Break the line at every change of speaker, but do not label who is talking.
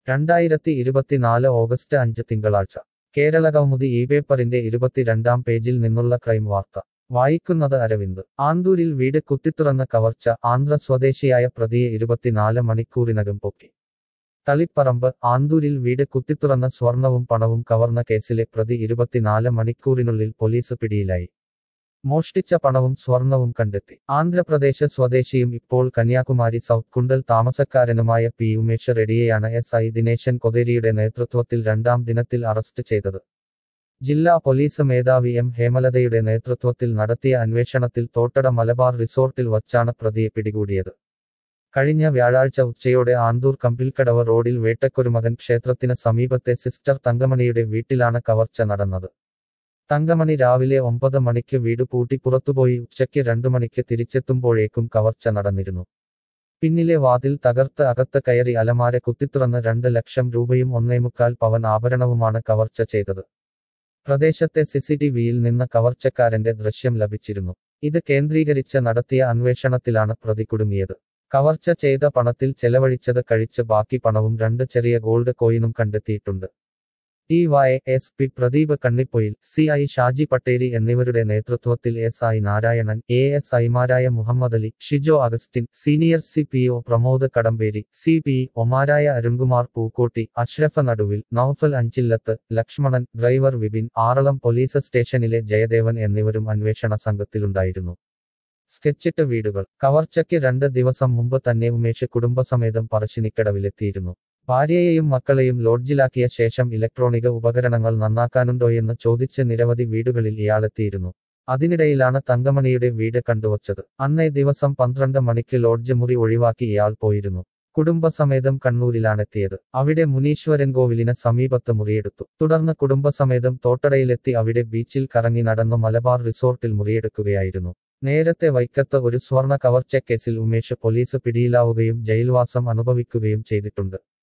രണ്ടായിരത്തി ഇരുപത്തിനാല് ഓഗസ്റ്റ് അഞ്ച് തിങ്കളാഴ്ച കേരളകൗമുദി ഈ പേപ്പറിന്റെ ഇരുപത്തിരണ്ടാം പേജിൽ നിന്നുള്ള ക്രൈം വാർത്ത വായിക്കുന്നത് അരവിന്ദ് ആന്തൂരിൽ വീട് കുത്തിത്തുറന്ന കവർച്ച ആന്ധ്ര സ്വദേശിയായ പ്രതിയെ ഇരുപത്തിനാല് മണിക്കൂറിനകം പൊക്കി തളിപ്പറമ്പ് ആന്തൂരിൽ വീട് കുത്തിത്തുറന്ന സ്വർണവും പണവും കവർന്ന കേസിലെ പ്രതി ഇരുപത്തിനാല് മണിക്കൂറിനുള്ളിൽ പോലീസ് പിടിയിലായി മോഷ്ടിച്ച പണവും സ്വർണവും കണ്ടെത്തി ആന്ധ്രാപ്രദേശ് സ്വദേശിയും ഇപ്പോൾ കന്യാകുമാരി സൗത്ത് കുണ്ടൽ താമസക്കാരനുമായ പി ഉമേഷ് റെഡ്ഡിയെയാണ് എസ് ഐ ദിനേശൻ കൊതേരിയുടെ നേതൃത്വത്തിൽ രണ്ടാം ദിനത്തിൽ അറസ്റ്റ് ചെയ്തത് ജില്ലാ പോലീസ് മേധാവി എം ഹേമലതയുടെ നേതൃത്വത്തിൽ നടത്തിയ അന്വേഷണത്തിൽ തോട്ടട മലബാർ റിസോർട്ടിൽ വച്ചാണ് പ്രതിയെ പിടികൂടിയത് കഴിഞ്ഞ വ്യാഴാഴ്ച ഉച്ചയോടെ ആന്തൂർ കമ്പിൽക്കടവ് റോഡിൽ വേട്ടക്കൊരുമകൻ ക്ഷേത്രത്തിന് സമീപത്തെ സിസ്റ്റർ തങ്കമണിയുടെ വീട്ടിലാണ് കവർച്ച നടന്നത് തങ്കമണി രാവിലെ ഒമ്പത് മണിക്ക് വീട് പൂട്ടി പുറത്തുപോയി ഉച്ചയ്ക്ക് രണ്ടു മണിക്ക് തിരിച്ചെത്തുമ്പോഴേക്കും കവർച്ച നടന്നിരുന്നു പിന്നിലെ വാതിൽ തകർത്ത് അകത്ത് കയറി അലമാര കുത്തിത്തുറന്ന് രണ്ട് ലക്ഷം രൂപയും ഒന്നേമുക്കാൽ പവൻ ആഭരണവുമാണ് കവർച്ച ചെയ്തത് പ്രദേശത്തെ സിസിടിവിയിൽ നിന്ന് കവർച്ചക്കാരന്റെ ദൃശ്യം ലഭിച്ചിരുന്നു ഇത് കേന്ദ്രീകരിച്ച് നടത്തിയ അന്വേഷണത്തിലാണ് പ്രതി കുടുങ്ങിയത് കവർച്ച ചെയ്ത പണത്തിൽ ചെലവഴിച്ചത് കഴിച്ച് ബാക്കി പണവും രണ്ട് ചെറിയ ഗോൾഡ് കോയിനും കണ്ടെത്തിയിട്ടുണ്ട് D Y S P Pradeep Kannipoyil C I Shaji Patteri എന്നിവരുടെ നേതൃത്വത്തിൽ S I Narayanan A S ഐമാരായ Muhammad Ali Shijo Augustine senior C P O Pramod Kadamberi C P ഒമാരായ അരുൺകുമാർ പൂക്കോട്ടി അഷ്റഫ് നടുവിൽ നൌഫൽ അഞ്ചില്ലത്ത് ലക്ഷ്മണൻ ഡ്രൈവർ വിപിൻ ആറളം പോലീസ് സ്റ്റേഷനിലെ ജയദേവൻ എന്നിവരും അന്വേഷണ സംഘത്തിലുണ്ടായിരുന്നു സ്കെച്ചിട്ട് വീടുകൾ കവർച്ചയ്ക്ക് രണ്ട് ദിവസം മുമ്പ് തന്നെ ഉമേഷ് കുടുംബസമേതം പറശ്ശിനിക്കടവിലെത്തിയിരുന്നു ഭാര്യയെയും മക്കളെയും ലോഡ്ജിലാക്കിയ ശേഷം ഇലക്ട്രോണിക ഉപകരണങ്ങൾ നന്നാക്കാനുണ്ടോയെന്ന് ചോദിച്ച് നിരവധി വീടുകളിൽ ഇയാളെത്തിയിരുന്നു അതിനിടയിലാണ് തങ്കമണിയുടെ വീട് കണ്ടുവച്ചത് അന്നേ ദിവസം പന്ത്രണ്ട് മണിക്ക് ലോഡ്ജ് മുറി ഒഴിവാക്കി ഇയാൾ പോയിരുന്നു കുടുംബസമേതം കണ്ണൂരിലാണെത്തിയത് അവിടെ മുനീശ്വരൻ കോവിലിന് സമീപത്ത് മുറിയെടുത്തു തുടർന്ന് കുടുംബസമേതം തോട്ടടയിലെത്തി അവിടെ ബീച്ചിൽ കറങ്ങി നടന്നു മലബാർ റിസോർട്ടിൽ മുറിയെടുക്കുകയായിരുന്നു നേരത്തെ വൈക്കത്ത് ഒരു സ്വർണ കവർച്ചക്കേസിൽ ഉമേഷ് പോലീസ് പിടിയിലാവുകയും ജയിൽവാസം അനുഭവിക്കുകയും ചെയ്തിട്ടുണ്ട്